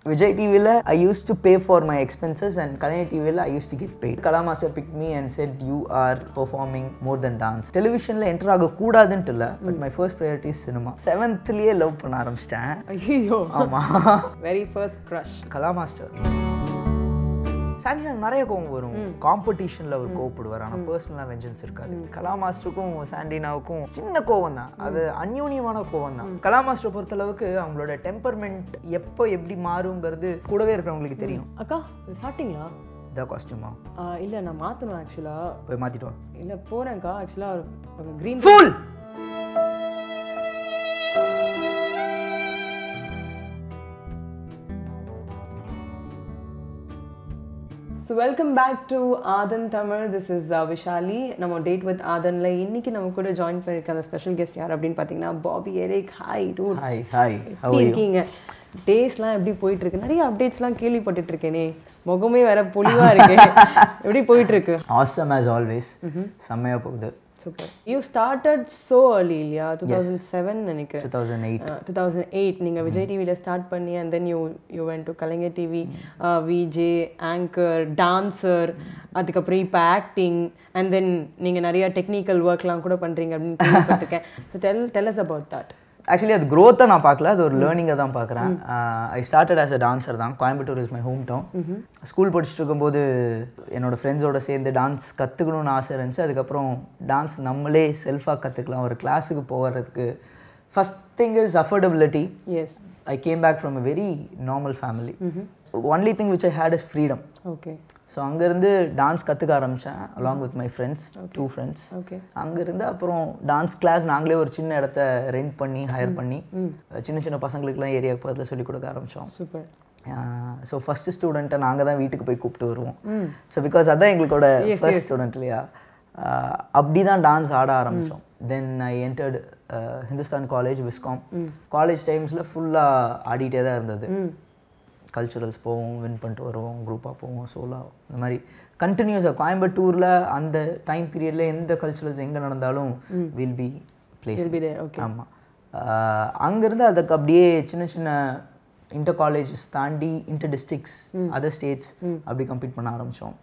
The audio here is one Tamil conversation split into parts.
விஜய் டிவியில் I use to pay for my expenses and Kalaignar டிவியில் I use to get paid Kala master pick me and said you are performing more than dance டெலிவிஷனில் என்டர் ஆகக்கூடாதுன்ட்டு இல்லை but my first priority cinema செவன்த்லேயே லவ் பண்ண ஆரம்பிச்சிட்டேன் ஐயோ ஆமாம் very first crush Kala master Sandy எனக்கு நிறைய கோவம் வரும் காம்படிஷனில் அவர் கோவப்படுவார் ஆனால் பர்சனலாக வெஞ்சன்ஸ் இருக்காது கலா மாஸ்டருக்கும் சாண்டினாவுக்கும் சின்ன கோவம் தான் அது அந்யூன்யமான கோவம் தான் கலா மாஸ்டரை பொறுத்தளவுக்கு அவங்களோட டெம்பர்மெண்ட் எப்போ எப்படி மாறுங்கிறது கூடவே இருக்கிறவங்களுக்கு தெரியும் அக்கா சாப்பிட்டீங்களா இதான் காஸ்டியூமா இல்லை நான் மாற்றணும் ஆக்சுவலாக போய் மாற்றிட்டு வா இல்லை போகிறேன்க்கா ஆக்சுவலாக green full so welcome back to Aadhan Tamil this is Vishali நம்ம டேட் வித் ஆதனில் இன்னைக்கு நம்ம கூட ஜாயின் பண்ணியிருக்க அந்த ஸ்பெஷல் கெஸ்ட் யார் அப்படின்னு பார்த்தீங்கன்னா பாபி எரிக் ஹாய் டூ ஹாய் ஹாய் எப்படி இருக்கீங்க டேஸ்லாம் எப்படி போயிட்டு இருக்கு நிறைய அப்டேட்ஸ்லாம் கேள்விப்பட்டுட்டு இருக்கேனே முகமே வேற பொலிவா இருக்கு எப்படி போயிட்டு இருக்கு ஆசம் ஆஸ் ஆல்வேஸ் செம்மையாக போகுது super you started so early இல்லையா டூ தௌசண்ட் செவன் நினைக்கிறேன் two thousand eight two thousand eight நீங்கள் விஜய் டிவியில் ஸ்டார்ட் பண்ணி and then you you went to Kalaignar TV VJ anchor dancer அதுக்கப்புறம் இப்போ ஆக்டிங் அண்ட் தென் நீங்கள் நிறைய டெக்னிக்கல் ஒர்க்லாம் கூட பண்ணுறீங்க அப்படின்னு கேள்விப்பட்டிருக்கேன் so tell tell us about that actually அது க்ரோத்தை நான் பார்க்கல அது ஒரு லேர்னிங்கை தான் பார்க்குறேன் I started as a dancer தான் Coimbatore is my home town school படிச்சுட்டு இருக்கும்போது என்னோட ஃப்ரெண்ட்ஸோட சேர்ந்து டான்ஸ் கற்றுக்கணும்னு ஆசை இருந்துச்சு அதுக்கப்புறம் டான்ஸ் நம்மளே செல்ஃபாக கற்றுக்கலாம் ஒரு கிளாஸுக்கு போகிறதுக்கு first thing is affordability as I came back from a very normal family only thing which I had is freedom okay so அங்கேருந்து டான்ஸ் கற்றுக்க ஆரம்பித்தேன் along with my friends two friends okay அங்கேருந்து அப்புறம் டான்ஸ் கிளாஸ் நாங்களே ஒரு சின்ன இடத்த ரெண்ட் பண்ணி ஹையர் பண்ணி சின்ன சின்ன பசங்களுக்குலாம் ஏரியா பக்கத்தில் சொல்லிக் கொடுக்க ஆரம்பித்தோம் சூப்பர் ஸோ ஃபஸ்ட்டு ஸ்டூடெண்ட்டை நாங்கள் தான் வீட்டுக்கு போய் கூப்பிட்டு வருவோம் ஸோ பிகாஸ் அதான் எங்களோட ஃபர்ஸ்ட் ஸ்டூடெண்ட் இல்லையா ஆஹ் அப்படி தான் டான்ஸ் ஆட ஆரம்பித்தோம் then I entered Hindustan college viscom college டைம்ஸில் ஃபுல்லாக ஆடிட்டே தான் இருந்தது கல்ச்சுரல்ஸ் போவோம் வின் பண்ணிட்டு வருவோம் குரூப்பாக போவோம் சோலாக இந்த மாதிரி கண்டினியூஸாக கோயம்புத்தூரில் அந்த டைம் பீரியடில் எந்த கல்ச்சுரல்ஸ் எங்கே நடந்தாலும் will be place will be there okay ஆமாம் அங்கேருந்து அதுக்கு அப்படியே சின்ன சின்ன இன்டர் காலேஜஸ் தாண்டி இன்டர் டிஸ்ட்ரிக்ஸ் அதர் ஸ்டேட்ஸ் அப்படி கம்ப்ளீட் பண்ண ஆரம்பித்தோம்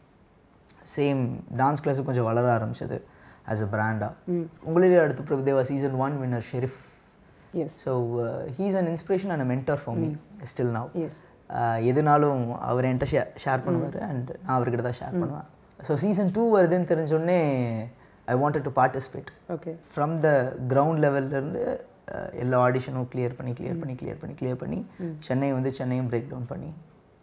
சேம் டான்ஸ் கிளாஸும் கொஞ்சம் வளர ஆரம்பிச்சது ஆஸ் அ பிராண்டாக உங்களிலே அடுத்து Prabhu Deva season one winner Sherif yes so he's an inspiration and a mentor for me still now yes எதுனாலும் அவர் என்கிட்ட ஷேர் ஷேர் பண்ணுவார் அண்ட் நான் அவர்கிட்ட தான் ஷேர் பண்ணுவேன் ஸோ சீசன் டூ வருதுன்னு தெரிஞ்சோடனே I wanted to participate okay from the ground லெவல்லேருந்து எல்லா ஆடிஷனும் கிளியர் பண்ணி கிளியர் பண்ணி கிளியர் பண்ணி கிளியர் பண்ணி சென்னை வந்து சென்னையும் பிரேக் டவுன் பண்ணி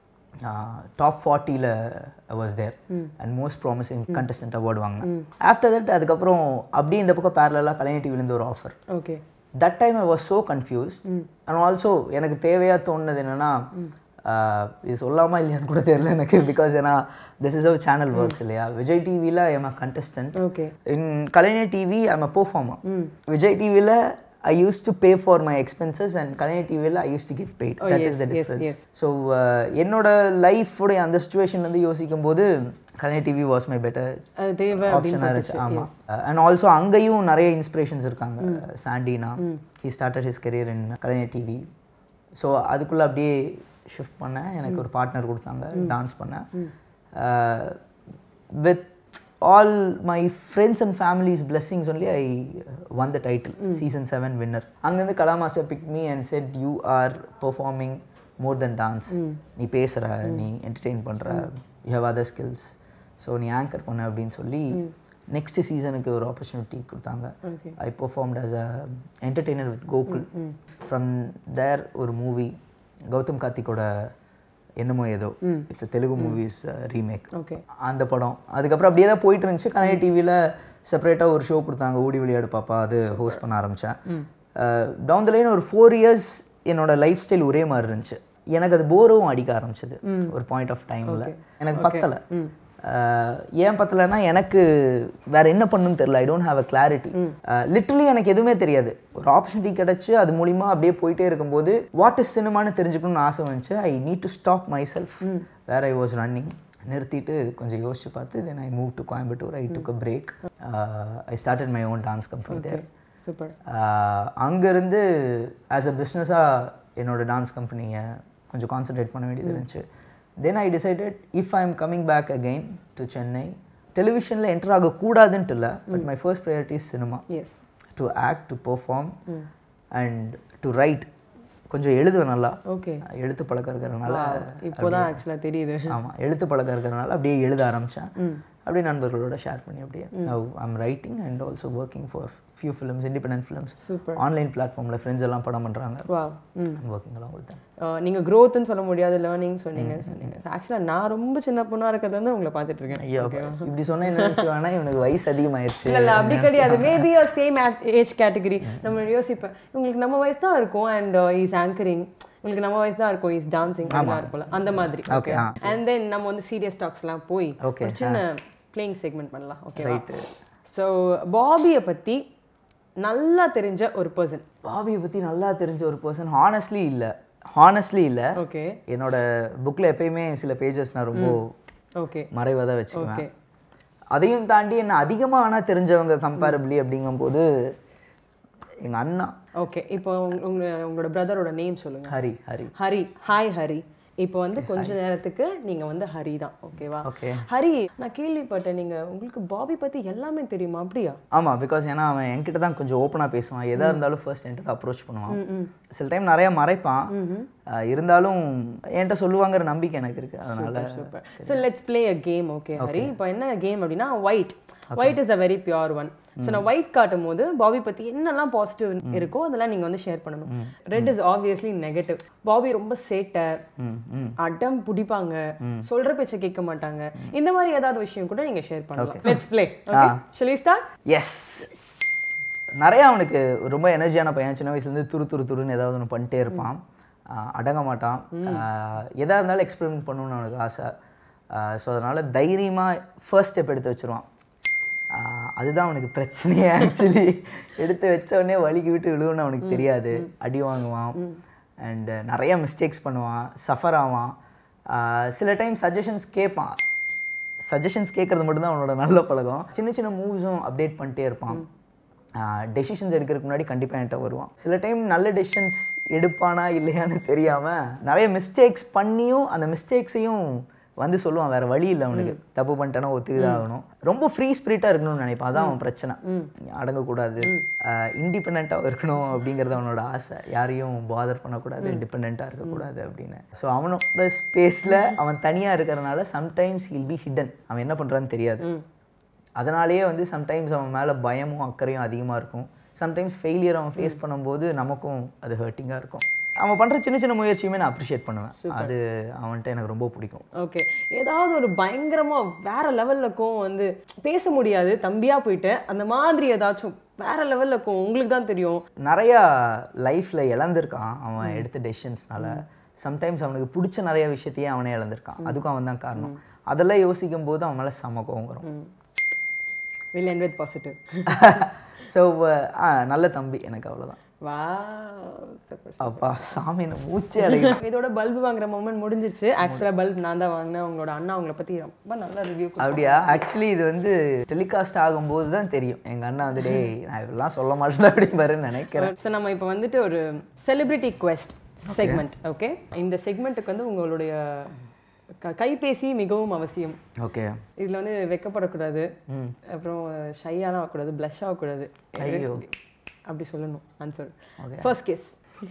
டாப் ஃபார்ட்டியில் was there and most promising contestant award வாங்கினேன் ஆஃப்டர் தட் அதுக்கப்புறம் அப்படியே இந்த பக்கம் பேரலாக கலைஞர் டிவிலேருந்து ஒரு offer okay that time I was so confused and also எனக்கு தேவையாக தோணுனது என்னென்னா இது சொல்லாமா இல்லையான்னு கூட தெரியல எனக்கு பிகாஸ் ஏன்னா this is our channel works இல்லையா விஜய் டிவியில் am a contestant okay in Kalaignar TV I'm a performer Vijay டிவியில் I use to pay for my expenses and Kalaignar டிவியில் I use to get paid that is the difference so என்னோட லைஃபுடைய அந்த சுச்சுவேஷன்லேருந்து யோசிக்கும் போது Kalaignar TV was my better அது தேவை ஆப்ஷனாக இருந்துச்சு ஆமாம் அண்ட் ஆல்சோ அங்கேயும் நிறைய இன்ஸ்பிரேஷன்ஸ் இருக்காங்க சாண்டினா he started his career in Kalaignar TV so அதுக்குள்ளே அப்படியே ஷிஃப்ட் பண்ணேன் எனக்கு ஒரு பார்ட்னர் கொடுத்தாங்க டான்ஸ் பண்ணேன் with all my friends and families blessings only I won the title season seven winner அங்கேருந்து Kala master pick me and said you are performing more than dance நீ பேசுகிற நீ என்டர்டெயின் பண்ணுற you have other skills so நீ ஆங்கர் பண்ண அப்படின்னு சொல்லி நெக்ஸ்ட் சீசனுக்கு ஒரு ஆப்பர்ச்சுனிட்டி கொடுத்தாங்க okay I performed as a entertainer with Gokul from there ஒரு மூவி கௌதம் கார்த்திக்கோட என்னமோ ஏதோ it's Telugu movies remake okay அந்த படம் அதுக்கப்புறம் அப்படியே தான் போயிட்டு இருந்துச்சு கலைஞர் டிவியில் செப்பரேட்டாக ஒரு ஷோ கொடுத்தாங்க ஓடி விளையாடு பாப்பா அது ஹோஸ்ட் பண்ண ஆரம்பித்தேன் டவுன் த லைன் ஒரு ஃபோர் இயர்ஸ் என்னோட லைஃப் ஸ்டைல் ஒரே மாதிரி இருந்துச்சு எனக்கு அது போரும் அடிக்க ஆரம்பிச்சது ஒரு பாயிண்ட் ஆஃப் டைமில் எனக்கு பத்தலை ஏன் பத்தலைன்னா எனக்கு வேற என்ன பண்ணுன்னு தெரியல I don't have a clarity literally எனக்கு எதுவுமே தெரியாது ஒரு ஆப்பர்ச்சுனிட்டி கிடைச்சு அது மூலிமா அப்படியே போயிட்டே இருக்கும்போது வாட் இஸ் சினிமான்னு தெரிஞ்சுக்கணும்னு ஆசை வந்துச்சு I need to stop myself where I was running நிறுத்திட்டு கொஞ்சம் யோசிச்சு பார்த்து then I move to Coimbatore I took a break I started my own dance company there super அங்கேருந்து ஆஸ் அ பிஸ்னஸாக என்னோட டான்ஸ் கம்பெனியை கொஞ்சம் கான்சென்ட்ரேட் பண்ண வேண்டியது இருந்துச்சு then I decided if I am coming back again to Chennai டெலிவிஷனில் என்டர் ஆகக்கூடாதுன்ட்டு இல்லை but my first priority cinema is to act to perform and to write கொஞ்சம் எழுதுவேன் நல்லா ஓகே எழுத்து பழக்கம் இருக்கிறதுனால இப்போதான் ஆக்சுவலாக தெரியுது ஆமாம் எழுத்து பழக்கம் இருக்கிறதுனால அப்படியே எழுத ஆரம்பித்தேன் அப்படியே நண்பர்களோட ஷேர் பண்ணி அப்படியே I'm writing and also working for few films independent films super online பிளாட்ஃபார்மில் ஃப்ரெண்ட்ஸ் எல்லாம் படம் பண்ணுறாங்க வா ம் ஒர்க்கிங் எல்லாம் கொடுத்தேன் நீங்கள் க்ரோத்துன்னு சொல்ல முடியாது லேர்னிங் சொன்னீங்க சொன்னீங்க ஆக்சுவலாக நான் ரொம்ப சின்ன பொண்ணாக இருக்கிறது வந்து உங்களை பார்த்துட்டு இருக்கேன் ஐயோ இப்படி சொன்னா என்ன நினச்சி வேணா இவனுக்கு வயசு அதிகமாயிருச்சு இல்ல இல்ல அப்படி கிடையாது மேபி ஒரு சேம் ஏஜ் கேட்டகரி நம்ம யோசிப்பேன் உங்களுக்கு நம்ம வயசு தான் இருக்கும் அண்ட் இஸ் ஆங்கரிங் உங்களுக்கு நம்ம வயசு தான் இருக்கும் இஸ் டான்சிங் அதெல்லாம் இருக்கும்ல அந்த மாதிரி ஓகே ஆ. அண்ட் தென் நம்ம வந்து சீரியஸ் டாக்ஸ்லாம் போய் Okay, ஒரு சின்ன பிளேயிங் செக்மெண்ட் பண்ணலாம் ஓகே Right. ஸோ பாபியை பத்தி நல்லா தெரிஞ்ச ஒரு பர்சன் பாபியை பற்றி நல்லா தெரிஞ்ச ஒரு பர்சன் ஹானஸ்ட்லி இல்லை ஹானஸ்ட்லி இல்லை ஓகே என்னோட புக்கில் எப்பயுமே சில பேஜஸ் நான் ரொம்ப ஓகே மறைவாக தான் வச்சுக்குவேன் ஓகே அதையும் தாண்டி என்ன அதிகமாக ஆனால் தெரிஞ்சவங்க கம்பேரபிளி அப்படிங்கும்போது எங்கள் அண்ணா ஓகே இப்போ உங்க உங்க- உங்களோட பிரதரோட நேம் சொல்லுங்க ஹரி ஹரி ஹரி ஹாய் ஹரி இப்போ வந்து கொஞ்ச நேரத்துக்கு நீங்க வந்து ஹரி தான் ஓகேவா ஓகே ஹரி நான் கேள்விப்பட்டேன் நீங்க உங்களுக்கு பாபி பத்தி எல்லாமே தெரியுமா அப்படியா ஆமாம் பிகாஸ் ஏன்னா அவன் என்கிட்ட தான் கொஞ்சம் ஓப்பனாக பேசுவான் எதாக இருந்தாலும் ஃபர்ஸ்ட் என்கிட்ட அப்ரோச் பண்ணுவான் சில டைம் நிறைய மறைப்பான் அஹ் இருந்தாலும் என்கிட்ட சொல்லுவாங்கிற நம்பிக்கை எனக்கு இருக்குது அதனால super so let's play a game okay Hari இப்போ என்ன கேம் அப்படின்னா white white is a very pure one so நான் ஒயிட் காட்டும் போது பாபி பத்தி என்னெல்லாம் பாசிட்டிவ் இருக்கோ அதெல்லாம் நீங்க வந்து ஷேர் பண்ணணும் red is obviously negative Bobby ரொம்ப சேட்டை ம் ம் அடம் பிடிப்பாங்க சொல்ற பேச்சை கேட்க மாட்டாங்க இந்த மாதிரி ஏதாவது விஷயம் கூட நீங்க ஷேர் பண்ணலாம் let's play okay shall we start yes நிறைய அவனுக்கு ரொம்ப எனர்ஜியான பையன் சின்ன வயசுலேருந்து துரு துரு துருன்னு ஏதாவது ஒன்று பண்ணிட்டே இருப்பான் ஆஹ் அடங்க மாட்டான் எதாக இருந்தாலும் எக்ஸ்பெரிமெண்ட் பண்ணணும்னு அவனுக்கு ஆசை ஸோ அதனால் தைரியமாக ஃபர்ஸ்ட் ஸ்டெப் எடுத்து வச்சிருவான் ஆஹ் அதுதான் அவனுக்கு பிரச்சனையே ஆக்சுவலி எடுத்து வச்ச உடனே வலிக்கு விட்டு விழுவுன்னு அவனுக்கு தெரியாது அடி வாங்குவான் அண்ட் நிறைய மிஸ்டேக்ஸ் பண்ணுவான் சஃபர் ஆவான் ஆஹ் சில டைம் சஜஷன்ஸ் கேட்பான் சஜஷன்ஸ் கேட்குறது மட்டும்தான் அவனோட நல்ல பழக்கம் சின்ன சின்ன மூவ்ஸும் அப்டேட் பண்ணிட்டே இருப்பான் டெசிஷன்ஸ் எடுக்கிறதுக்கு முன்னாடி கண்டிப்பாக என்கிட்ட வருவான் சில டைம் நல்ல டெசிஷன்ஸ் எடுப்பானா இல்லையான்னு தெரியாமல் நிறைய மிஸ்டேக்ஸ் பண்ணியும் அந்த மிஸ்டேக்ஸையும் வந்து சொல்லுவான் வேற வழி இல்லை அவனுக்கு தப்பு பண்ணிட்டேன்னா ஒத்துக்கிதான் ஆகணும் ரொம்ப ஃப்ரீ ஸ்பிரிட்டாக இருக்கணும்னு நினைப்பான் அதான் அவன் பிரச்சனை அடங்கக்கூடாது இண்டிபெண்ட்டாக இருக்கணும் அப்படிங்கிறது அவனோட ஆசை யாரையும் பாதர் பண்ணக்கூடாது இண்டிபெண்ட்டாக இருக்கக்கூடாது அப்படின்னு ஸோ அவனோட ஸ்பேஸில் அவன் தனியாக இருக்கிறனால சம்டைம்ஸ் ஹில் பி ஹிடன் அவன் என்ன பண்ணுறான்னு தெரியாது அதனாலேயே வந்து சம்டைம்ஸ் அவன் மேலே பயமும் அக்கறையும் அதிகமாக இருக்கும் சம்டைம்ஸ் ஃபெயிலியர் அவன் ஃபேஸ் பண்ணும்போது நமக்கும் அது ஹர்ட்டிங்காக இருக்கும் அவன் பண்ணுற சின்ன சின்ன முயற்சியுமே நான் அப்ரிஷியேட் பண்ணுவேன் அது அவன்கிட்ட எனக்கு ரொம்ப பிடிக்கும் ஓகே ஏதாவது ஒரு பயங்கரமா வேற லெவல்ல கோவம் வந்து பேச முடியாது தம்பியா போயிட்டு அந்த மாதிரி ஏதாச்சும் வேற லெவல்ல கோவம் உங்களுக்கு தான் தெரியும் நிறையா லைஃப்பில் இழந்திருக்கான் அவன் எடுத்த டெசிஷன்ஸ்னால சம்டைம்ஸ் அவனுக்கு பிடிச்ச நிறைய விஷயத்தையே அவனே இழந்திருக்கான் அதுக்கும் அவன் தான் காரணம் அதெல்லாம் யோசிக்கும் போது அவன் மேலே செம கோவம் வரும் will end with positive so நல்ல தம்பி எனக்கு அவ்வளோதான் வா சூப்பர் அப்பா சாமி நான் மூச்சே அடையும் இதோட பல்பு வாங்குற மொமெண்ட் முடிஞ்சிருச்சு ஆக்சுவலா பல்ப் நான் தான் வாங்கினேன் உங்களோட அண்ணா அவங்கள பத்தி ரொம்ப நல்ல ரிவ்யூ அப்படியா ஆக்சுவலி இது வந்து டெலிகாஸ்ட் ஆகும்போது தான் தெரியும் எங்கள் அண்ணா வந்து டேய் நான் இதெல்லாம் சொல்ல மாட்டேன் அப்படிம்பாருன்னு நினைக்கிறேன் ஸோ நம்ம இப்போ வந்துட்டு ஒரு செலிபிரிட்டி குவெஸ்ட் செக்மெண்ட் ஓகே இந்த செக்மெண்ட்டுக்கு வந்து உங்களுடைய க- கைபேசி மிகவும் அவசியம் ஓகே இதில் வந்து வெக்கப்படக்கூடாது அப்புறம் ஷையாலாம் ஆகக்கூடாது ப்ளஷ் ஆகக்கூடாது ஐயோ. அப்படி சொல்லணும் answer first guess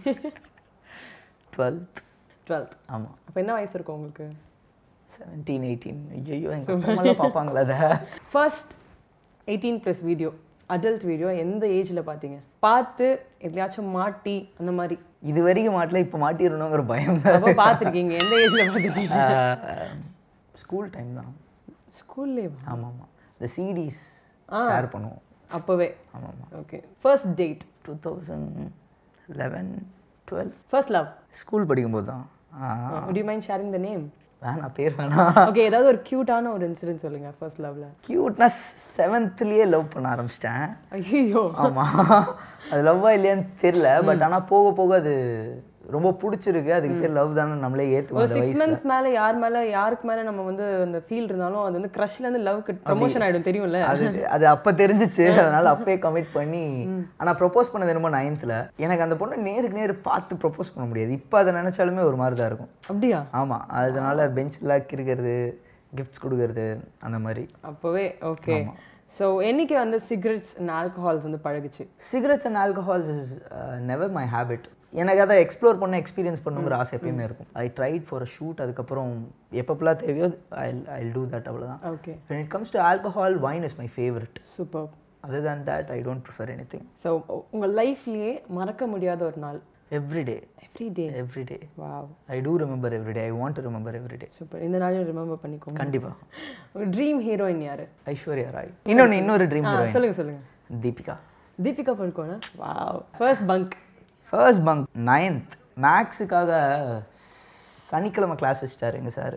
twelfth twelfth ஆமாம் அப்போ என்ன வயசு இருக்கும் உங்களுக்கு செவன்டீன் எயிட்டீன் ஐயோ எங்கள் அப்பாலாம் பார்ப்பாங்களா அதை first eighteen plus video adult video எந்த ஏஜில் பார்த்தீங்க பார்த்து எதுலையாச்சும் மாட்டி அந்த மாதிரி இது வரைக்கும் மாட்டல இப்போ மாட்டிடணுங்கிற பயம் அப்போ பார்த்துருக்கீங்க எந்த ஏஜில் பார்த்துருக்கீங்க ஸ்கூல் டைம் தான் ஸ்கூல்லேயே ஆமாம் ஆமாம் இந்த சிடிஸ் ஷேர் பண்ணுவோம் அப்போவே ஆமாம் ஆமாம் okay first date two thousand eleven twelve first love school படிக்கும்போது தான் ஆ, would you mind sharing the name வேணாம் பேர் வேணாம் ஓகே ஏதாவது ஒரு க்யூட்டான ஒரு இன்சிடென்ட் சொல்லுங்க ஃபர்ஸ்ட் லவ்ல க்யூட்னா செவன்த்லேயே லவ் பண்ண ஆரம்பிச்சிட்டேன் ஐயோ ஆமாம் அது லவ்வா இல்லையான்னு தெரியல பட் ஆனால் போக போக அது ரொம்ப பிடிச்சிருக்கு அதுக்கு பேர் லவ் தானே நம்மளே ஏற்றுவோம் ஒரு அந்த சிக்ஸ் வயசு மந்த்ஸ் மேல யார் மேல யாருக்கு மேல நம்ம வந்து அந்த ஃபீல் இருந்தாலும் அது வந்து க்ரஷ்ல இருந்து லவ்க்கு ப்ரமோஷன் ஆயிடும் தெரியும்ல அது அது அப்போ தெரிஞ்சிச்சு அதனால அப்பயே கமிட் பண்ணி ஆனால் ப்ரொப்போஸ் பண்ணது என்னமோ நைன்த்தில் எனக்கு அந்த பொண்ணை நேருக்கு நேர் பார்த்து ப்ரொப்போஸ் பண்ண முடியாது இப்போ அதை நினச்சாலுமே ஒரு மாதிரி தான் இருக்கும் அப்படியா ஆமாம் அதனால பெஞ்சில் இருக்கிறது கிஃப்ட்ஸ் கொடுக்கறது அந்த மாதிரி அப்போவே ஓகே ஸோ என்னைக்கு வந்து சிகரெட்ஸ் அண்ட் ஆல்கஹால்ஸ் வந்து பழகுச்சு cigarettes and alcohols is never my habit எனக்கு அதை எக்ஸ்ப்ளோர் பண்ண எக்ஸ்பீரியன்ஸ் பண்ணுங்கிற ஆசை எப்பயுமே இருக்கும் I tried for a shoot அதுக்கப்புறம் எப்பப்பெல்லாம் தேவையோ ஐ ஐ டூ தட் அவ்வளோதான் okay when it comes to alcohol wine is my favorite super other than that i don't prefer anything so உங்க லைஃப்லயே மறக்க முடியாத ஒரு நாள் every day every day every day wow i do remember every day i want to remember every day super இந்த நாளையும் ரிமெம்பர் பண்ணிக்கோங்க கண்டிப்பா ஒரு ட்ரீம் ஹீரோயின் யாரு ஐஸ்வர்யா ராய் இன்னொன்று இன்னொரு ட்ரீம் ஆ, ஹீரோயின் சொல்லுங்க சொல்லுங்க தீபிகா தீபிகா படுக்கோனா wow first bunk first bunk ninth மேக்ஸுக்காக சனிக்கிழமை கிளாஸ் வச்சிட்டாரு எங்க சார்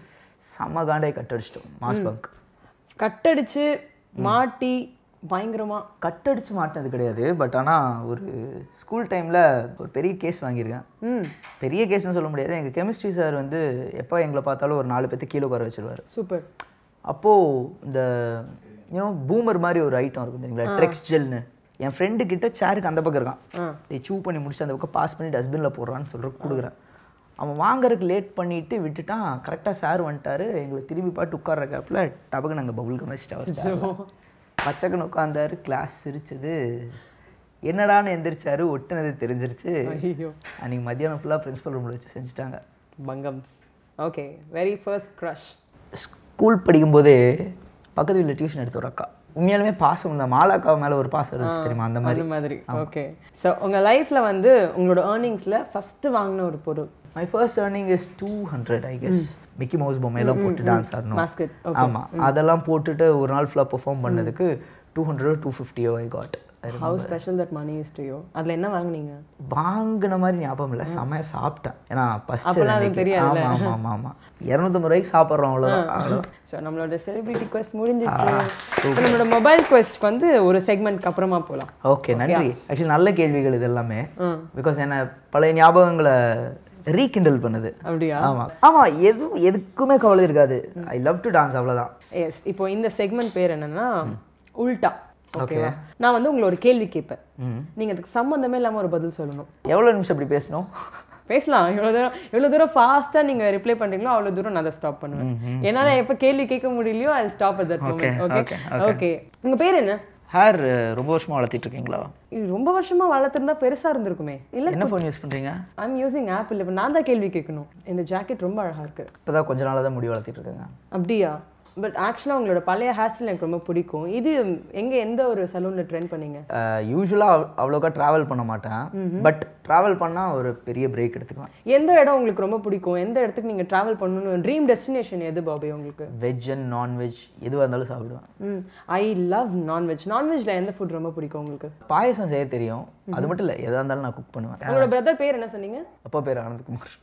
செம்ம காண்டை கட்டடிச்சிட்டோம் மாஸ் பங்க் கட்டடிச்சு மாட்டி பயங்கரமா கட்டடிச்சு மாட்டினது கிடையாது பட் ஆனால் ஒரு ஸ்கூல் டைமில் ஒரு பெரிய கேஸ் வாங்கியிருக்கேன் ம் பெரிய கேஸ்னு சொல்ல முடியாது எங்கள் கெமிஸ்ட்ரி சார் வந்து எப்போ எங்களை பார்த்தாலும் ஒரு நாலு பேர்த்து கீழே குறை வச்சிருவார் சூப்பர் அப்போது இந்த யூனோ பூமர் மாதிரி ஒரு ஐட்டம் இருக்கும் தெரியுங்களா ட்ரெக்ஸ் ஜெல்னு என் ஃப்ரெண்டு கிட்ட சேருக்கு அந்த பக்கம் இருக்கான் டேய் சூ பண்ணி முடிச்சு அந்த பக்கம் பாஸ் பண்ணி டஸ்ட்பினில் போடுறான்னு சொல்கிற கொடுக்குறேன் அவன் வாங்குறதுக்கு லேட் பண்ணிட்டு விட்டுட்டான் கரெக்டாக சார் வந்துட்டாரு எங்களை திரும்பி பாட்டு உட்கார்ற கேப்பில் டபக்கு நாங்கள் பபுள் கம் வச்சுட்டா பச்சைக்கன் உட்காந்தாரு கிளாஸ் சிரிச்சது என்னடான்னு எந்திரிச்சாரு ஒட்டுனது தெரிஞ்சிருச்சு ஐயோ அன்றைக்கி மத்தியானம் ஃபுல்லாக பிரின்சிபல் ரூமில் வச்சு செஞ்சுட்டாங்க பங்கம்ஸ் okay very first crush school படிக்கும்போதே பக்கத்து வீட்டில் டியூஷன் எடுத்த ஒரு அக்கா உண்மையாலுமே பாசம் இந்த மாலாக்கா மேலே ஒரு பாசம் இருந்துச்சு தெரியுமா அந்த மாதிரி அந்த மாதிரி ஓகே ஸோ உங்க லைஃப்ல வந்து உங்களோட ஏர்னிங்ஸ்ல ஃபர்ஸ்ட் வாங்கின ஒரு பொருள் my first earning is two hundred I guess Mickey Mouse பொம்மையெல்லாம் போட்டு டான்ஸ் ஆடணும் மாஸ்கெட் ஆமாம் அதெல்லாம் போட்டுட்டு ஒரு நாள் ஃபுல்லாக பெர்ஃபார்ம் பண்ணதுக்கு டூ ஹண்ட்ரட் டூ ஃபிஃப்டியோ I got how special that money is to you அதுல என்ன வாங்குனீங்க வாங்கின மாதிரி ஞாபகம் இல்லை செமையாக சாப்பிட்டேன் ஏன்னா ஃபஸ்ட்டு அப்பெல்லாம் அது தெரியாதுல்ல. ஆமாம் ஆமாம் ஆமாம் ஆமாம் இரநூத்தம்பது ரூபாய்க்கு சாப்பிட்றோம் அவ்வளோதான் அவ்வளோதான் ஸோ நம்மளோட செலிபிரிட்டி குவெஸ்ட் முடிஞ்சிச்சு So, நம்மளோட மொபைல் குவெஸ்ட்க்கு வந்து ஒரு செக்மெண்ட்க்கு அப்புறமா போகலாம் ஓகே நன்றி ஆக்சுவலி நல்ல கேள்விகள் இது எல்லாமே பிகாஸ் என்ன பழைய ஞாபகங்களை ரீகிண்டல் பண்ணுது அப்படியா ஆமா ஆமா எது எதுக்குமே கவலை இருக்காது ஐ லவ் டு டான்ஸ் அவ்வளவுதான் எஸ் இப்போ இந்த செக்மெண்ட் பேர் என்னன்னா உல்டா ஓகேவா நான் வந்து உங்களை ஒரு கேள்வி கேட்பேன் நீங்க அதுக்கு சம்மந்தமே இல்லாம ஒரு பதில் சொல்லணும் எவ்வளவு நிமிஷம் இப்படி பேசணும் பேசலாம் எவ்வளோ தூரம் எவ்வளோ தூரம் ஃபாஸ்ட்டாக நீங்கள் ரிப்ளை பண்ணுறீங்களோ அவ்வளோ தூரம் நான் அதை ஸ்டாப் பண்ணுவேன் என்னால் எப்போ கேள்வி கேட்க முடியலையோ I stop at that moment okay okay, okay உங்கள் பேர் என்ன ஹேர் ரொம்ப வருஷமா வளர்த்திட்டு இருக்கீங்களா இது ரொம்ப வருஷமா வளர்த்துருந்தா பெருசா இருந்திருக்குமே இல்ல என்ன ஃபோன் யூஸ் பண்றீங்க ஐம் யூசிங் ஆப்பிள் இப்போ நான் தான் கேள்வி கேட்கணும் இந்த ஜாக்கெட் ரொம்ப அழகா இருக்கு இப்பதான் கொஞ்ச நாளா தான் முடி வளர்த்திட்டு இருக்கேங்க அப்படியா பட் ஆக்சுவலாக உங்களோட பழைய ஹேர் ஸ்டைல் எனக்கு ரொம்ப பிடிக்கும் இது எங்க எந்த ஒரு சலூனில் ட்ரெண்ட் பண்ணீங்க யூஸ்வலாக அவ்வளோக்கா ட்ராவல் பண்ண மாட்டேன் பட் ட்ராவல் பண்ணா ஒரு பெரிய பிரேக் எடுத்துக்குவேன் எந்த இடம் உங்களுக்கு ரொம்ப பிடிக்கும் எந்த இடத்துக்கு நீங்க டிராவல் பண்ணணும் ட்ரீம் டெஸ்டினேஷன் எது பாபி உங்களுக்கு வெஜ் அண்ட் நான்வெஜ் எதுவாக இருந்தாலும் சாப்பிடுவேன் ம் ஐ லவ் நான்வெஜ் நான்வெஜ்ல எந்த ஃபுட் ரொம்ப பிடிக்கும் உங்களுக்கு பாயசம் செய்ய தெரியும் அது மட்டும் இல்லை எதாக இருந்தாலும் நான் குக் பண்ணுவேன் உங்களோட பிரதர் பேர் என்ன சொன்னீங்க அப்பா பேர் ஆனந்த்குமார்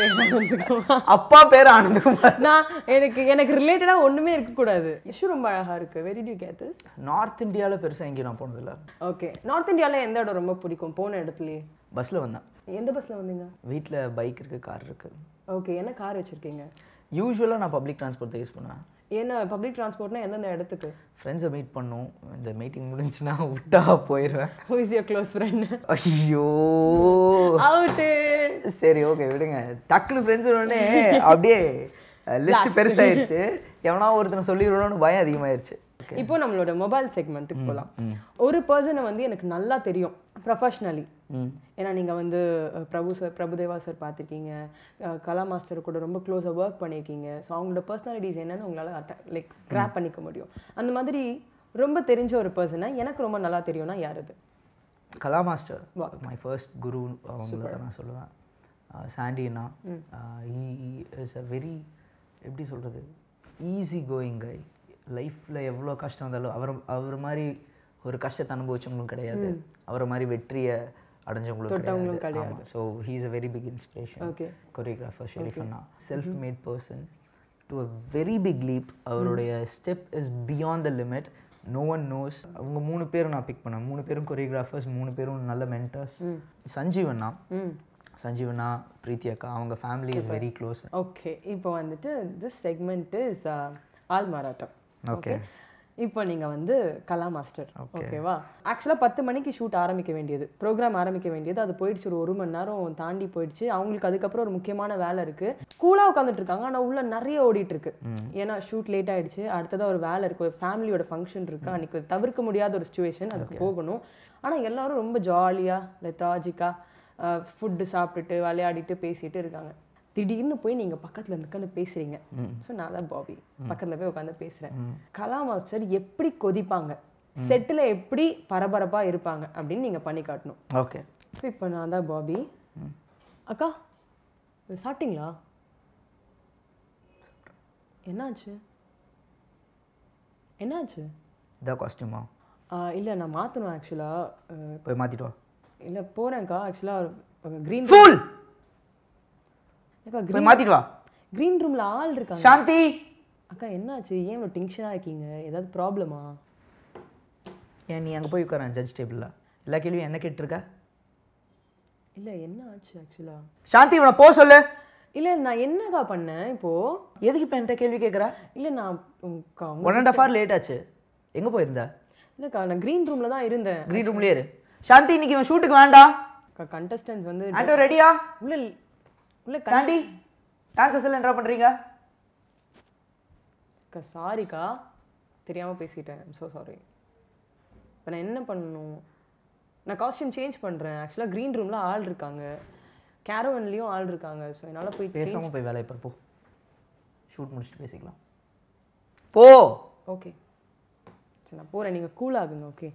அப்பா பேர் ஆனந்த்குமார் நான் எனக்கு எனக்கு ரிலேட்டடா ஒண்ணுமே இருக்கக்கூடாது இஷ்யூ ரொம்ப அழகா இருக்கு வெரி டியூ கேட் திஸ் நார்த் இந்தியாவில் பெருசாக எங்கேயும் நான் போனதில்லை ஓகே நார்த் இந்தியால எந்த இடம் ரொம்ப பிடிக்கும் போன இடத்துலயே பஸ்ஸில் வந்தேன் எந்த பஸ்ல வந்தீங்க வீட்டில் பைக் இருக்குது கார் இருக்குது ஓகே என்ன கார் வச்சிருக்கீங்க யூஸ்வலாக நான் பப்ளிக் டிரான்ஸ்போர்ட் தான் யூஸ் பண்ணுவேன் என்ன பப்ளிக் டிரான்ஸ்போர்ட்னா எந்தெந்த இடத்துக்கு ஃப்ரெண்ட்ஸை மீட் பண்ணும் இந்த மீட்டிங் முடிஞ்சுன்னா விட்டா போயிடுவேன் who is your close friend ஐயோ அவுட்டு சரி ஓகே விடுங்க டக்குனு ஃப்ரெண்ட்ஸ் உடனே அப்படியே லிஸ்ட் பெருசாயிருச்சு எவனா ஒருத்தனை சொல்லிடுவோம்னு பயம் அதிகமாயிருச்சு இப்போ நம்மளோட மொபைல் செக்மெண்ட்டுக்கு போகலாம் ஒரு பர்சனை வந்து எனக்கு நல்லா தெரியும் ப்ரொஃபஷ்னலி ஏன்னா நீங்கள் வந்து அஹ், பிரபு சார் பிரபுதேவா சார் பார்த்துருக்கீங்க அஹ், கலா மாஸ்டர் கூட ரொம்ப க்ளோஸாக ஒர்க் பண்ணியிருக்கீங்க ஸோ அவங்களோட பர்சனாலிட்டிஸ் என்னன்னு உங்களால் லைக் கிராப் பண்ணிக்க முடியும் அந்த மாதிரி ரொம்ப தெரிஞ்ச ஒரு பர்சனை எனக்கு ரொம்ப நல்லா தெரியும்னா யார் அது Kala master my first guru அவங்களுக்கு நான் சொல்லுவேன் சாண்டினா இஸ் அ வெரி எப்படி சொல்கிறது ஈஸி கோயிங் கை லைஃப்பில் எவ்வளோ கஷ்டம் வந்தாலும் அவர் அவர் மாதிரி ஒரு கஷ்டத்தை அனுபவிச்சவங்களும் கிடையாது அவரை மாதிரி வெற்றியை அடைஞ்சவங்களும் கிடையாது so he is a very big inspiration okay choreographer Sherif அண்ணா self made person to a very big leap அவருடைய step is beyond the limit no one knows அவங்க மூணு பேரும் நான் பிக் பண்ணேன் மூணு பேரும் கொரியோகிராஃபர்ஸ் மூணு பேரும் நல்ல மென்டர்ஸ் சஞ்சீவ் அண்ணா சஞ்சீவனா பிரீத்தி அக்கா அவங்க family is very close okay இப்போ வந்துட்டு திஸ் செக்மெண்ட் இஸ் ஆல் மாறாட்டம் Okay. இப்போ நீங்கள் வந்து கலா மாஸ்டர் ஓகேவா ஆக்சுவலாக பத்து மணிக்கு ஷூட் ஆரம்பிக்க வேண்டியது ப்ரோக்ராம் ஆரம்பிக்க வேண்டியது அது போயிடுச்சு ஒரு ஒரு மணி நேரம் தாண்டி போயிடுச்சு அவங்களுக்கு அதுக்கப்புறம் ஒரு முக்கியமான வேலை இருக்கு கூலாக உட்காந்துட்டு இருக்காங்க ஆனால் உள்ள நிறைய ஓடிட்டு இருக்கு ஏன்னா ஷூட் லேட் ஆயிடுச்சு அடுத்ததாக ஒரு வேலை இருக்கு ஒரு ஃபேமிலியோட ஃபங்க்ஷன் இருக்கு அன்னைக்கு தவிர்க்க முடியாத ஒரு சுச்சுவேஷன் அதுக்கு போகணும் ஆனால் எல்லாரும் ரொம்ப ஜாலியாக லெத்தாஜிக்காக ஃபுட்டு சாப்பிட்டுட்டு விளையாடிட்டு பேசிட்டு இருக்காங்க திடீர்னு போய் நீங்கள் பக்கத்தில் உட்காந்து பேசுறீங்க ஸோ நான் தான் பாபி பக்கத்தில் போய் உட்காந்து பேசுகிறேன் கலா மாஸ்டர் எப்படி கொதிப்பாங்க செட்டில் எப்படி பரபரப்பாக இருப்பாங்க அப்படின்னு நீங்கள் பண்ணி காட்டணும் ஓகே ஸோ இப்போ நான் தான் பாபி அக்கா சாப்பிட்டீங்களா என்னாச்சு என்னாச்சு இதான் காஸ்டியூமா இல்லை நான் மாற்றணும் ஆக்சுவலாக போய் மாற்றிட்டு வா இல்லை போகிறேன்க்கா ஆக்சுவலாக க்ரீன் ஃபுல் அக்கா போய் மாற்றிட்டு வா க்ரீன் ரூமில் ஆள் இருக்காங்க சாந்தி அக்கா என்னாச்சு ஏன் இவ்வளோ டென்ஷனாக இருக்கீங்க ஏதாவது ப்ராப்ளமா ஏன் நீ அங்கே போய் உட்காரன் ஜட்ஜ் டேபிளில் எல்லா கேள்வியும் என்ன கேட்டிருக்க இல்லை என்ன ஆச்சு ஆக்சுவலாக சாந்தி இவனை போ சொல்லு இல்லை நான் என்னக்கா பண்ணேன் இப்போது எதுக்கு இப்போ என்கிட்ட கேள்வி கேட்குற இல்லை நான் உங்கக்கா one and half hour late ஆச்சு எங்கே போயிருந்த இல்லைக்கா நான் க்ரீன் ரூமில் தான் இருந்தேன் க்ரீன் ரூம்லேயே இரு சாந்தி இன்னைக்கு இவன் ஷூட்டுக்கு வேண்டாம் அக்கா கண்டஸ்டன்ஸ் வந்து ஆண்டோ ரெடியா உள்ள உள்ள சாந்தி டான்சர்ஸ் எல்லாம் என்ன பண்ணுறீங்க அக்கா சாரிக்கா தெரியாமல் பேசிட்டேன் ஸோ சாரி இப்போ நான் என்ன பண்ணணும் நான் காஸ்டியூம் சேஞ்ச் பண்ணுறேன் ஆக்சுவலாக க்ரீன் ரூமில் ஆள் இருக்காங்க கேரவன்லேயும் ஆள் இருக்காங்க ஸோ என்னால் போய் பேசாம போய் வேலையை பாரு, போ ஷூட் முடிச்சுட்டு பேசிக்கலாம் போ ஓகே சரி நான் போகிறேன் நீங்கள் கூல் ஆகுங்க ஓகே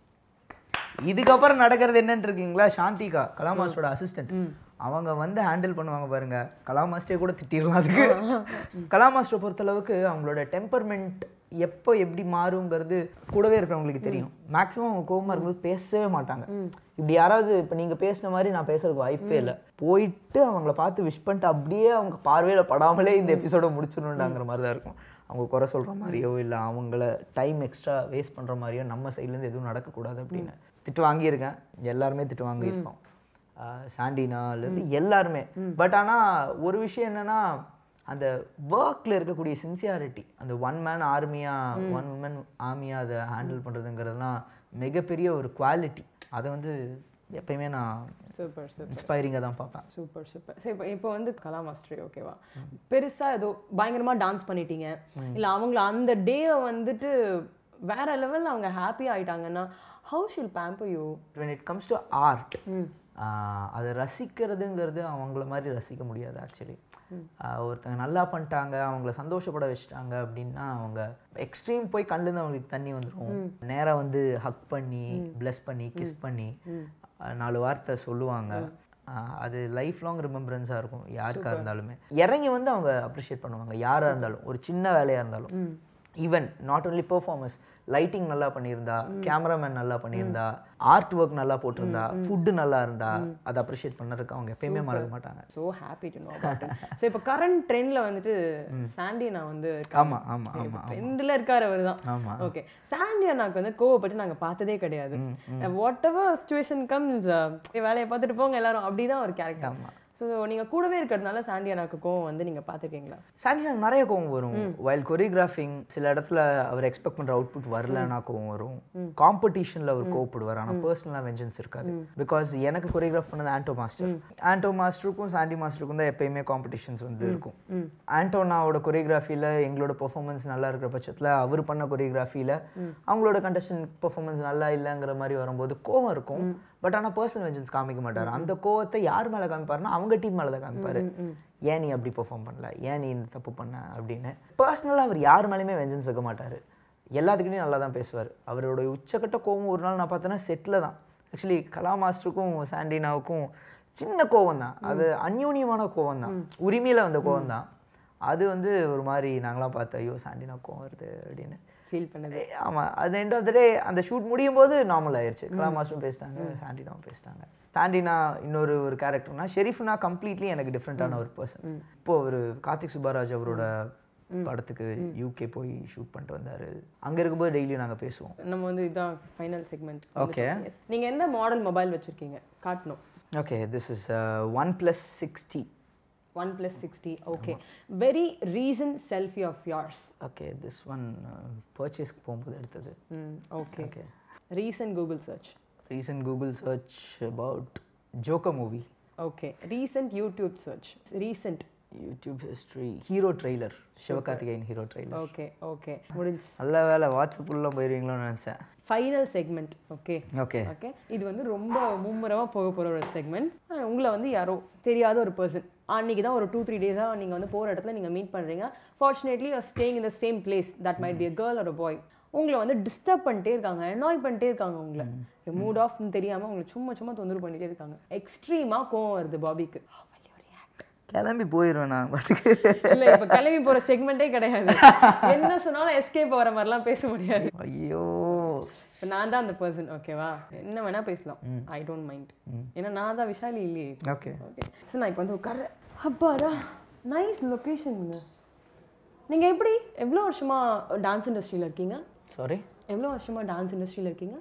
இதுக்கப்புறம் நடக்கிறது என்னன்னு இருக்கீங்களா சாந்திகா கலா மாஸ்டரோட அசிஸ்டன்ட் அவங்க வந்து ஹேண்டில் பண்ணுவாங்க பாருங்க கலா மாஸ்டரே கூட திட்டிடலாம் அதுக்கு கலா மாஸ்டரை பொறுத்தளவுக்கு அவங்களோட டெம்பர்மெண்ட் எப்போ எப்படி மாறுங்கிறது கூடவே இருக்கிறவங்களுக்கு தெரியும் மேக்ஸிமம் அவங்க கோவமா இருக்கும்போது பேசவே மாட்டாங்க இப்படி யாராவது இப்போ நீங்க பேசின மாதிரி நான் பேசுறதுக்கு வாய்ப்பே இல்லை போயிட்டு அவங்கள பார்த்து விஷ் பண்ணிட்டு அப்படியே அவங்க பார்வையில படாமலே இந்த எபிசோட முடிச்சிடணுண்டாங்கிற மாதிரி தான் இருக்கும் அவங்க குறை சொல்ற மாதிரியோ இல்லை அவங்கள டைம் எக்ஸ்ட்ரா வேஸ்ட் பண்ற மாதிரியோ நம்ம சைட்லேருந்து எதுவும் நடக்கக்கூடாது அப்படின்னு திட்டு வாங்கியிருக்கேன் எல்லாருமே திட்டு வாங்கியிருப்போம் சாண்டினாலேருந்து எல்லாருமே பட் ஆனா ஒரு விஷயம் என்னன்னா அந்த ஒர்க்கில் இருக்கக்கூடிய சின்சியாரிட்டி அந்த ஒன் மேன் ஆர்மியா ஒன் உமன் ஆர்மியா அதை ஹேண்டில் பண்ணுறதுங்கிறதுலாம் மிகப்பெரிய ஒரு குவாலிட்டி அதை வந்து எப்பயுமே நான் சூப்பர் சூப்பர் இன்ஸ்பைரிங்காக தான் பார்ப்பேன் சூப்பர் சூப்பர் சரி இப்போ இப்போ வந்து கலா மாஸ்டர் ஓகேவா பெருசாக ஏதோ பயங்கரமாக டான்ஸ் பண்ணிட்டீங்க இல்லை அவங்கள அந்த டேவை வந்துட்டு வேற லெவலில் அவங்க ஹாப்பி ஆயிட்டாங்கன்னா how shall pamper you when it comes to art அதை ரசிக்கிறதுங்கிறது அவங்கள மாதிரி ரசிக்க முடியாது ஆக்சுவலி ஒருத்தங்க நல்லா பண்ணிட்டாங்க அவங்கள சந்தோஷப்பட வச்சுட்டாங்க அப்படின்னா அவங்க எக்ஸ்ட்ரீம் போய் கண்ணுலேருந்து அவங்களுக்கு தண்ணி வந்துடும் நேரா வந்து ஹக் பண்ணி ப்ளஸ் பண்ணி கிஸ் பண்ணி ஆஹ் நாலு வார்த்தை சொல்லுவாங்க ஆஹ் அது லைஃப் லாங் ரிமெம்பரன்ஸாக இருக்கும் யாருக்கா இருந்தாலுமே இறங்கி வந்து அவங்க அப்ரிஷியேட் பண்ணுவாங்க யாராக இருந்தாலும் ஒரு சின்ன வேலையாக இருந்தாலும் even not only performance lighting நல்லா பண்ணியிருந்தா கேமராமேன் நல்லா பண்ணியிருந்தா ஆர்ட் ஒர்க் நல்லா போட்டிருந்தா ஃபுட்டு நல்லா இருந்தா அதை அப்ரிஷியேட் பண்ணறதுக்கு அவங்க எப்பயுமே மறக்க மாட்டாங்க so happy to know about so இப்போ கரண்ட் ட்ரெண்டில் வந்துட்டு சாண்டி நான் வந்து ஆமா ஆமா ஆமா ட்ரெண்டில் இருக்கார் அவர் தான் ஆமா ஓகே சாண்டி அண்ணாக்கு வந்து கோவப்பட்டு நாங்கள் பார்த்ததே கிடையாது வாட் எவர் சுச்சுவேஷன் கம்ஸ் வேலையை பார்த்துட்டு போங்க எல்லாரும் அப்படிதான் ஒரு கேரக்டர் ஸோ நீங்கள் கூடவே இருக்கிறதுனால சாண்டி அண்ணாக்கு கோவம் வந்து நீங்கள் பார்த்துருக்கீங்களா சாண்டி எனக்கு நிறைய கோவம் வரும் வைல் கொரியோகிராஃபிங் சில இடத்துல அவர் எக்ஸ்பெக்ட் பண்ற அவுட்புட் வரலன்னா கோவம் வரும் காம்படிஷன்ல அவர் கோவப்படுவார் ஆனா பர்சனலாக வெஞ்சன்ஸ் இருக்காது பிகாஸ் எனக்கு கொரியோகிராஃப் பண்ணது ஆண்டோ மாஸ்டர் ஆண்டோ மாஸ்டருக்கும் சாண்டி மாஸ்டருக்கும் தான் எப்பயுமே காம்படிஷன்ஸ் வந்து இருக்கும் ஆண்டோனாவோட கொரியோகிராஃபியில் எங்களோட பெர்ஃபார்மன்ஸ் நல்லா இருக்கிற பட்சத்துல அவர் பண்ண கொரியோகிராஃபியில் அவங்களோட கண்டஸ்டன் பெர்ஃபார்மன்ஸ் நல்லா இல்லைங்கிற மாதிரி வரும்போது கோவம் இருக்கும் பட் ஆனா பர்சனல் வெஞ்சன்ஸ் காமிக்க மாட்டார் அந்த கோவத்தை யார் மேல காமிப்பாருன்னா அவங்க டீம் மேல தான் காமிப்பாரு ஏன் நீ அப்படி பெர்ஃபார்ம் பண்ணல ஏன் நீ இந்த தப்பு பண்ண அப்படின்னு பர்சனலாக அவர் யார் மேலேயுமே வெஞ்சன்ஸ் வைக்க மாட்டார் எல்லாத்துக்கிட்டையும் நல்லா தான் பேசுவார் அவரோட உச்சக்கட்ட கோவம் ஒரு நாள் நான் பார்த்தேன்னா செட்டில் தான் ஆக்சுவலி கலா மாஸ்டருக்கும் சாண்டினாவுக்கும் சின்ன கோவம் தான் அது அந்யூன்யமான கோவம் தான் உரிமையில் வந்த கோவம் தான் அது வந்து ஒரு மாதிரி நாங்களாம் பார்த்து ஐயோ சாண்டினா கோவம் வருது அப்படின்னு ஃபீல் பண்ணது ஆமா அது எண்ட் ஆஃப் த டே அந்த ஷூட் முடியும் போது நார்மல் ஆயிடுச்சு கலா மாஸ்டரும் பேசிட்டாங்க சாண்டினாவும் பேசிட்டாங்க சாண்டினா இன்னொரு ஒரு கேரக்டர்னா ஷெரீஃப்னா கம்ப்ளீட்லி எனக்கு டிஃப்ரெண்ட்டான ஒரு பர்சன் இப்போ ஒரு கார்த்திக் சுப்பராஜ் அவரோட படத்துக்கு யூகே போய் ஷூட் பண்ணிட்டு வந்தாரு அங்க இருக்கும்போது டெய்லியும் நாங்க பேசுவோம் நம்ம வந்து இதுதான் ஃபைனல் செக்மெண்ட் Okay. நீங்கள் எந்த மாடல் மொபைல் வச்சுருக்கீங்க காட்டணும் okay this is one plus sixty one plus sixty okay very recent selfie of yours okay this one பர்ச்சேஸ்க்கு போகும்போது எடுத்தது ம் okay okay recent Google search recent Google search about Joker movie okay recent YouTube search recent YouTube history Hero trailer Sivakarthikeyan Hero trailer okay okay முடிஞ்சு நல்ல வேலை வாட்ஸ்அப் உள்ள போயிருவீங்களோன்னு நினச்சேன் final segment okay okay okay இது வந்து ரொம்ப மும்முரமாக போக போகிற ஒரு செக்மெண்ட் உங்களை வந்து யாரோ தெரியாத ஒரு பர்சன் அன்றைக்கி தான் ஒரு டூ த்ரீ டேஸாக நீங்கள் வந்து போகிற இடத்துல நீங்கள் மீட் பண்ணுறீங்க fortunately you staying in the same place that might be a girl ஒரு பாய் உங்களை வந்து டிஸ்டர்ப் பண்ணிட்டே இருக்காங்க அனாய் பண்ணிட்டே இருக்காங்க உங்களை மூட் ஆஃப்னு தெரியாமல் உங்களை சும்மா சும்மா தொந்தரவு பண்ணிட்டே இருக்காங்க எக்ஸ்ட்ரீமாக கோவம் வருது பாபிக்கு கிளம்பி போயிடுவேன் நான் பாட்டுக்கு இல்லை இப்போ கிளம்பி போகிற செக்மெண்ட்டே கிடையாது என்ன சொன்னாலும் எஸ்கேப் வர மாதிரிலாம் பேச முடியாது ஐயோ இப்போ நான் தான் அந்த பர்சன் ஓகேவா என்ன வேணா பேசலாம் ஐ டோன்ட் மைண்ட் ஏன்னா நான் தான் விஷாலி இல்லையே ஓகே ஓகே சார் நான் இப்போ வந்து உட்கார்றேன் அப்பாடா நைஸ் லொக்கேஷனுங்க நீங்கள் எப்படி எவ்வளோ வருஷமா டான்ஸ் இண்டஸ்ட்ரியில் இருக்கீங்க சாரி எவ்வளோ வருஷமா டான்ஸ் இண்டஸ்ட்ரியில் இருக்கீங்க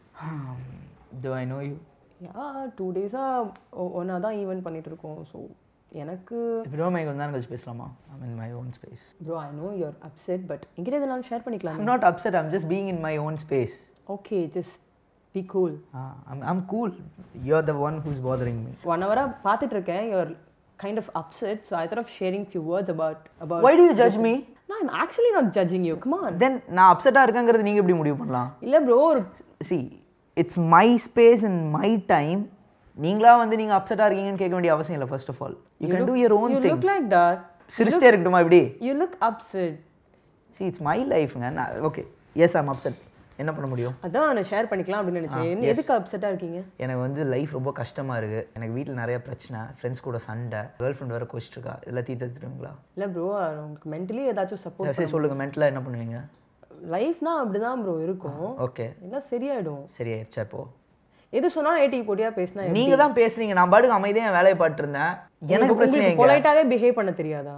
do I know you yeah two டேஸாக ஒன்றா தான் ஈவெண்ட் பண்ணிட்டு இருக்கோம் ஸோ எனக்கு இப்போ டோ மைக் வந்தாலும் கழிச்சு பேசலாமா I mean my own space bro I know you're upset but என்கிட்ட இதெல்லாம் ஷேர் பண்ணிக்கலாம் I'm not upset I'm just being in my own space okay just be cool I'm cool you are the one who's bothering me one ஹவராக பார்த்துட்டு இருக்கேன் you're kind of upset so I thought of sharing few words about about why do you judge me நான் I'm actually not judging you come on then நான் அப்செட்டாக இருக்கேங்கிறது நீங்கள் எப்படி முடிவு பண்ணலாம் இல்லை ப்ரோ ஒரு see it's my space and my time நீங்களா வந்து நீங்கள் அப்செட்டாக இருக்கீங்கன்னு கேட்க வேண்டிய அவசியம் இல்லை first of all you can do your own you think look like that சிரிச்சிட்டே இருக்கட்டுமா இப்படி you look upset see it's my லைஃப்ங்க நான் ஓகே எஸ் ஐம் அப்செட் என்ன பண்ண முடியும் அதான் நான் ஷேர் பண்ணிக்கலாம் அப்படின்னு நினைச்சேன் என்ன எதுக்கு அப்செட்டாக இருக்கீங்க எனக்கு வந்து லைஃப் ரொம்ப கஷ்டமாக இருக்குது எனக்கு வீட்டில் நிறைய பிரச்சனை ஃப்ரெண்ட்ஸ் கூட சண்டை கேர்ள் ஃப்ரெண்ட் வேறு கோச்சிட்டு இருக்கா இதெல்லாம் தீர்த்து எடுத்துருவீங்களா இல்லை ப்ரோ உங்களுக்கு மென்டலி ஏதாச்சும் சப்போர்ட் சரி சொல்லுங்கள் மென்டலாக என்ன பண்ணுவீங்க லைஃப்னா அப்படிதான் ப்ரோ இருக்கும் ஓகே எல்லாம் சரியாயிடும் சரி ஆயிடுச்சா இப்போ எது சொன்னாலும் ஏடிக்கு போட்டியா பேசினா நீங்க தான் பேசுறீங்க நான் பாட்டுக்கு அமைதியாக என் வேலையை பார்த்துட்டு இருந்தேன் எனக்கு பிரச்சனை எங்க பொலைட்டாவே பிஹேவ் பண்ண தெரியாதா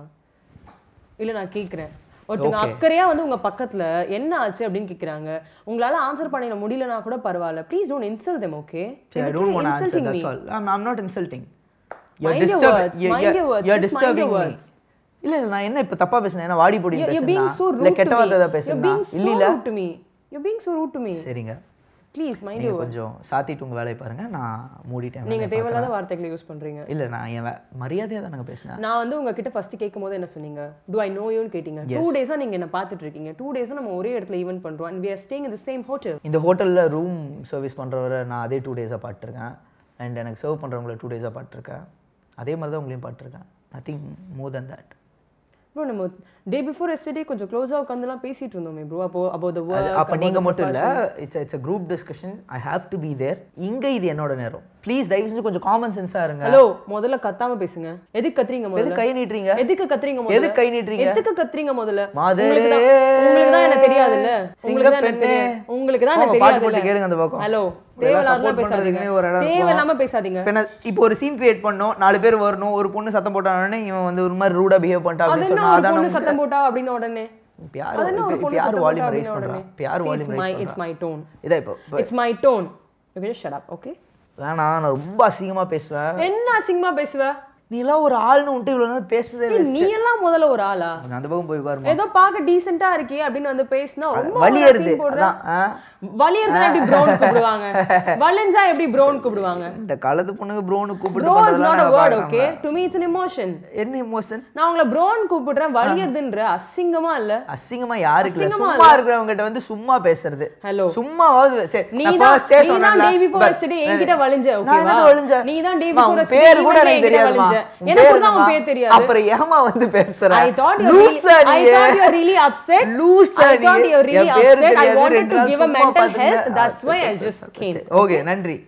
இல்ல நான் கேக்குறேன் ஒருத்தங்க அக்கறையா வந்து உங்க பக்கத்துல என்ன ஆச்சு அப்படின்னு கேக்குறாங்க உங்களால ஆன்சர் பண்ணிட முடியலனா கூட பரவாயில்ல please don't insult them okay See, I don't want to answer. That's all. I'm, I'm not insulting. You're Mind your disturb- words, you're- mind you're- your words, you're just mind your disturbing me. words. இல்ல இல்ல நான் என்ன இப்ப தப்பா பேசுனேன் என்ன வாடி பொடி you're being so பேசுறேன் இல்ல rude கெட்ட to வார்த்தை me ஏதாவது you're பேசுறேன் being so இல்ல இல்ல rude to me you're being so rude to me சரிங்க ப்ளீஸ் மைண்ட் நீங்க யூ கொஞ்சம் சாத்திட்டு உங்க வேலையை பாருங்க நான் மூடிட்டேன் நீங்க வேலையை தேவையில்லாத வார்த்தைகளை யூஸ் பண்றீங்க பார்க்கறேன். இல்ல நான் என் வே- மரியாதையா தானங்க பேசினேன் நான் வந்து உங்ககிட்ட ஃபர்ஸ்ட் கேட்கும் போது என்ன சொன்னீங்க டு ஐ நோ யூன்னு கேட்டீங்க டூ டேஸா நீங்க என்ன பார்த்துட்டு இருக்கீங்க டூ டேஸா நம்ம ஒரே இடத்துல ஈவென்ட் பண்றோம் and we are staying in the same hotel இந்த ஹோட்டல்ல ரூம் சர்வீஸ் பண்றவரை நான் அதே டூ டேஸாக பார்த்துருக்கேன் அண்ட் எனக்கு சர்வ் பண்றவங்கள டூ டேஸாக பார்த்துருக்கேன் அதே மாதிரி தான் உங்களையும் பார்த்துருக்கேன் nothing more than that bro நம்ம டே பிஃபோர் எஸ்டர்டே கொஞ்சம் க்ளோஸாக உட்காந்துலாம் பேசிட்டு இருந்தோமே ப்ரோ அப்போ அப்போ த அது அப்போ நீங்கள் மட்டும் இல்லை it's it's a group discussion I have to be there இங்கே இது என்னோட நேரம் ப்ளீஸ் தயவு செஞ்சு கொஞ்சம் காமன் சென்ஸாக இருங்க ஹலோ முதல்ல கத்தாம பேசுங்க எதுக்கு கத்துறீங்க முதல்ல எதுக்கு கை நீட்டுறீங்க எதுக்கு கத்துறீங்க முதல்ல எதுக்கு கை நீட்டுறீங்க எதுக்கு கத்துறீங்க முதல்ல மாதரே. உங்களுக்கு தான் உங்களுக்கு தான் என்ன தெரியாதுல்ல உங்களுக்கு தான் எனக்கு பெண்ணே. தெரியும் உங்களுக்கு தான் போங்க, எனக்கு பாட்டு போட்டு தெரியாதுல்ல கேளுங்க அந்த பக்கம் ஹலோ இதெல்லாம் தேவையில்லாம support பேசாதீங்க பண்றதுக்குன்னே ஒரு இடம் இருக்கும். தேவையில்லாம பேசாதீங்க இப்போ நான் இப்போ ஒரு சீன் கிரியேட் பண்ணோம் நாலு பேர் வரணும் ஒரு பொண்ணு சத்தம் போட்டானே இவன் வந்து ஒரு மாதிரி ரூடா பிஹேவ் பண்ணிட்டா அது அப்படின்னு என்ன சொன்னா ஒரு அதான் பொண்ணு நமக்கு சத்தம் போட்டா அப்படின்னு உடனே இப்போ யார் அது என்ன ஒரு இப்போ பொண்ணு யார் சத்தம் வால்யூம் போட்டா ரைஸ் அப்படின்னு பண்ணுறா உடனே இப்போ யார் See, it's volume my rise it's my tone இதான் இப்போ இப்போ it's my tone you can just shut up okay வேணாம் நான் ரொம்ப அசிங்கமா பேசுவேன் என்ன அசிங்கமா பேசுவ நீ எல்லாம் ஒரு ஆள்னு விட்டு இவ்வளோ நேரம் பேசுதே ஏய், நீ எல்லாம் முதல்ல ஒரு ஆளா கொஞ்சம் அந்த பக்கம் போய் உட்காருமா ஏதோ பார்க்க டீசென்ட்டா இருக்கே அப்படின்னு வந்து பேசினா ரொம்ப வலி ஒரு ஏறுது scene போடுற. அதான் ஆ. வலியறதுனா எப்படி ப்ரோன் கூப்பிடுவாங்க வலிஞ்சா எப்படி ப்ரோன் கூப்பிடுவாங்க இந்த காலத்து பொண்ணுங்க ப்ரோனு கூப்பிட்டு ப்ரோ இஸ் நாட் அ பண்றதெல்லாம் வேர்ட் நான் okay to me it's an emotion என்ன இமோஷன் நான் உங்களை ப்ரோன் கூப்பிடுறேன் வலியறதுன்ற அசிங்கமா இல்ல அசிங்கமா யாருக்கு இல்ல அசிங்கமா சும்மா இருக்கிறவங்க கிட்ட வந்து சும்மா பேசுறது ஹலோ சும்மாவாவது சரி நீ நான் தான் first ஏ நீ தான் சொன்னேன்ல, டே பிஃபோர் but- எஸ்டே என்கிட்ட வலிஞ்ச நான் ஓகேவா என்னது வலிஞ்சேன்? நீ தான் டே அம்மா, பிஃபோர் உன் பேரு கூட எனக்கு தெரியாதுமா உன் எனக்கு பேரு கூட உன் என்னம்மா? பேர் தெரியாது அப்புறம் ஏமா வந்து பேசுற I thought you லூசா really, I நீ. thought you were really upset. லூசா I thought நீ. you were really என் பேரு upset. I தெரியாது, wanted ரெண்டு to நாள் give a சும்மா mental பார்த்துட்டு health. That's why I just came. Okay நன்றி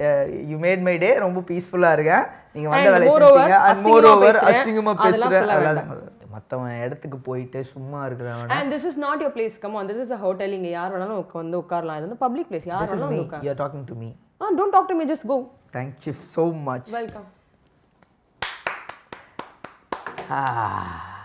யூ மேட் மை டே ரொம்ப பீஸ்ஃபுல்லா இருக்கேன் நீங்க வந்த And வேலையை moreover, செஞ்சீங்க அண்ட் அசிங்கமா மோர் ஓவர் பேசுறேன். அசிங்கமா அதெல்லாம் பேசுறேன் சொல்ல அவ்வளவுதான். மத்தவன் இடத்துக்கு போயிட்டு சும்மா இருக்கிறவன் And this is not your place. Come on, this is a hotel. இங்க யார் வேணாலும் உட்கா- வந்து உட்காரலாம். இது வந்து public place. யார் This is வேணாலும் me. வந்து உட்கார். You are talking to me. Ah, don't talk to me. Just go. Thank you so much. Welcome. Ah.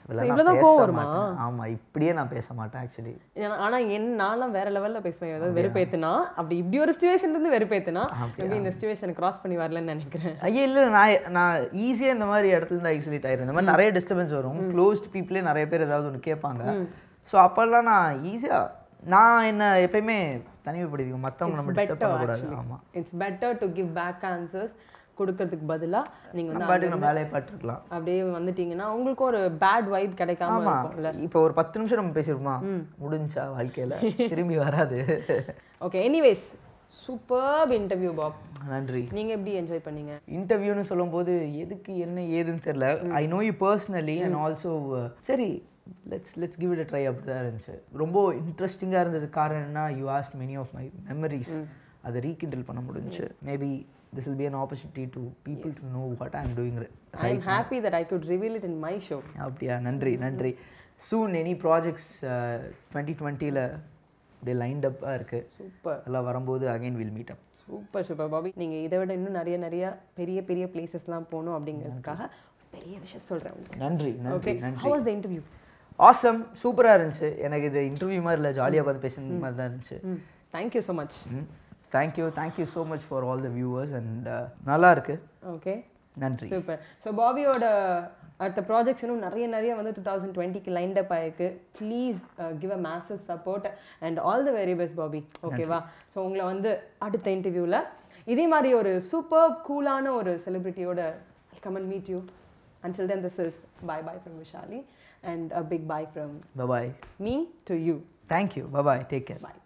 இப்படிலாம் இவ்வளவுதான் நான் பேச கோவம் வருமா? மாட்டேன். ஆமா இப்படியே நான் பேச மாட்டேன் ஆக்சுவலி ஏன்னா- ஆனா என் நான்லாம் வேற லெவல்ல பேசுவேன் ஏதாவது வெறுப்பேத்துனா அப்படி இப்படி ஒரு சுச்சுவேஷன்ல இருந்து வெறுப்பேத்துனா மேபி இந்த சுச்சுவேஷன் கிராஸ் பண்ணி வரலன்னு நினைக்கிறேன் ஐயா இல்லை நான் நான் ஈஸியாக இந்த மாதிரி இடத்துல இருந்து ஐசோலேட் ஆயிரும் இந்த மாதிரி நிறைய டிஸ்டர்பன்ஸ் வரும் க்ளோஸ்ட் பீப்புளே நிறைய பேர் ஏதாவது ஒன்று கேட்பாங்க ஸோ அப்போல்லாம் நான் ஈஸியாக நான் என்ன எப்பயுமே தனிமைப்படுத்திக்கும் மற்றவங்க நம்ம டிஸ்டர்ப் பண்ணக்கூடாது ஆமாம் it's better to give back answers கொடுக்கறதுக்கு பதிலா நீங்க வந்து பாட்டுக்கு நம்ம வேலையை பார்த்துருக்கலாம் அப்படியே வந்துட்டீங்கன்னா உங்களுக்கு ஒரு பேட் வைப் கிடைக்காம ஆமா இருக்கும்ல இப்போ ஒரு பத்து நிமிஷம் நம்ம பேசியிருப்போமா முடிஞ்சா வாழ்க்கையில திரும்பி வராது okay anyways super interview Bob நன்றி நீங்க எப்படி என்ஜாய் பண்ணீங்க இன்டர்வியூன்னு சொல்லும்போது எதுக்கு என்ன ஏதுன்னு தெரியல I know you personally and also சரி let's let's give it try அப்படி தான் இருந்துச்சு ரொம்ப இன்ட்ரெஸ்டிங்காக இருந்தது காரணம் என்ன you asked many of my memories அதை ரீகிண்டல் பண்ண முடிஞ்சுச்சு maybe this will be an opportunity to people to know what I am doing I am happy that I could reveal it in my show அப்படியா நன்றி நன்றி சூன் எனி ப்ராஜெக்ட்ஸ் டுவெண்ட்டி டுவெண்ட்டியில் அப்படியே லைன்ட் அப்பாக இருக்குது சூப்பர் எல்லாம் வரும்போது again will meet up super super Bobby நீங்க இதை விட இன்னும் நிறைய நிறைய பெரிய பெரிய பிளேசஸ்லாம் போகணும் அப்படிங்கிறதுக்காக பெரிய விஷயம் சொல்றேன் உங்களுக்கு நன்றி ஓகே நன்றி நன்றி how was the interview awesome சூப்பராக இருந்துச்சு எனக்கு இது இன்டர்வியூ மாதிரி இல்லை ஜாலியாக உட்காந்து பேசுன மாதிரி தான் இருந்துச்சு ம் thank you so much thank you thank you so much for all the viewers and நல்லா இருக்கு ஓகே நன்றி சூப்பர் ஸோ பாபியோட அடுத்த ப்ராஜெக்ட்ஸ் இன்னும் நிறைய நிறைய வந்து டூ தௌசண்ட் டுவெண்ட்டிக்கு லைண்ட் அப் ஆயிருக்கு please give a masses support and all the very best Bobby ஓகேவா ஸோ உங்களை வந்து அடுத்த இன்டர்வியூவில் இதே மாதிரி ஒரு சூப்பர் கூலான ஒரு செலிபிரிட்டியோட come and meet you until then this is bye bye from Vishali and a big bye from bye bye me to you thank you bye bye take care bye